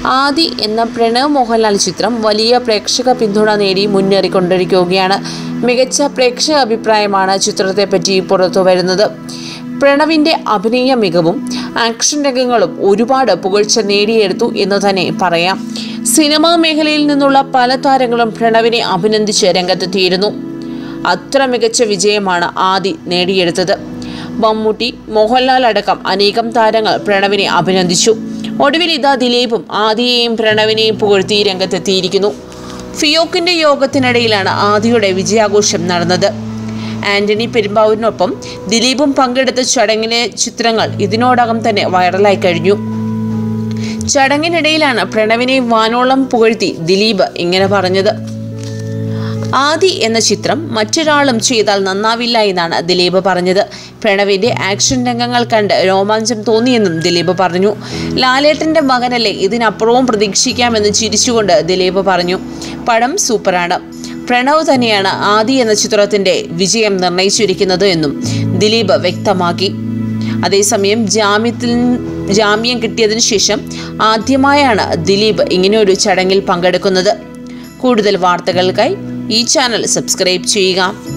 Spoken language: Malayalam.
ആദി എന്ന പ്രണവ് മോഹൻലാൽ ചിത്രം വലിയ പ്രേക്ഷക പിന്തുണ നേടി മുന്നേറിക്കൊണ്ടിരിക്കുകയാണ് മികച്ച പ്രേക്ഷക അഭിപ്രായമാണ് ചിത്രത്തെപ്പറ്റി പുറത്തു വരുന്നത് പ്രണവിൻ്റെ അഭിനയ മികവും ആക്ഷൻ രംഗങ്ങളും ഒരുപാട് പുകഴ്ച നേടിയെടുത്തു എന്ന് തന്നെ പറയാം സിനിമാ മേഖലയിൽ നിന്നുള്ള പല താരങ്ങളും പ്രണവിനെ അഭിനന്ദിച്ച് രംഗത്തെത്തിയിരുന്നു അത്ര മികച്ച വിജയമാണ് ആദി നേടിയെടുത്തത് മമ്മൂട്ടി മോഹൻലാൽ അടക്കം അനേകം താരങ്ങൾ പ്രണവിനെ അഭിനന്ദിച്ചു ഒടുവിൽ ഇതാ ദിലീപും ആദിയെയും പ്രണവിനെയും പുകഴ്ത്തി രംഗത്തെത്തിയിരിക്കുന്നു ഫിയോക്കിന്റെ യോഗത്തിനിടയിലാണ് ആദിയുടെ വിജയാഘോഷം നടന്നത് ആന്റണി പെരുമ്പാവൂരിനൊപ്പം ദിലീപും പങ്കെടുത്ത ചടങ്ങിലെ ചിത്രങ്ങൾ ഇതിനോടകം തന്നെ വൈറലായി കഴിഞ്ഞു ചടങ്ങിനിടയിലാണ് പ്രണവിനെ വാനോളം പുകഴ്ത്തി ദിലീപ് ഇങ്ങനെ പറഞ്ഞത് ആദി എന്ന ചിത്രം മറ്റൊരാളും ചെയ്താൽ നന്നാവില്ല എന്നാണ് ദിലീപ് പറഞ്ഞത് പ്രണവിന്റെ ആക്ഷൻ രംഗങ്ങൾ കണ്ട് രോമാഞ്ചം തോന്നിയെന്നും ദിലീപ് പറഞ്ഞു ലാലേട്ടന്റെ മകനല്ലേ ഇതിനപ്പുറവും പ്രതീക്ഷിക്കാമെന്ന് ചിരിച്ചുകൊണ്ട് ദിലീപ് പറഞ്ഞു പടം സൂപ്പറാണ് പ്രണവ് തന്നെയാണ് ആദി എന്ന ചിത്രത്തിന്റെ വിജയം നിർണയിച്ചിരിക്കുന്നത് എന്നും ദിലീപ് വ്യക്തമാക്കി അതേസമയം ജാമ്യത്തിൽ ജാമ്യം കിട്ടിയതിനു ശേഷം ആദ്യമായാണ് ദിലീപ് ഇങ്ങനെയൊരു ചടങ്ങിൽ പങ്കെടുക്കുന്നത് കൂടുതൽ വാർത്തകൾക്കായി ഈ ചാനൽ സബ്സ്ക്രൈബ് ചെയ്യുക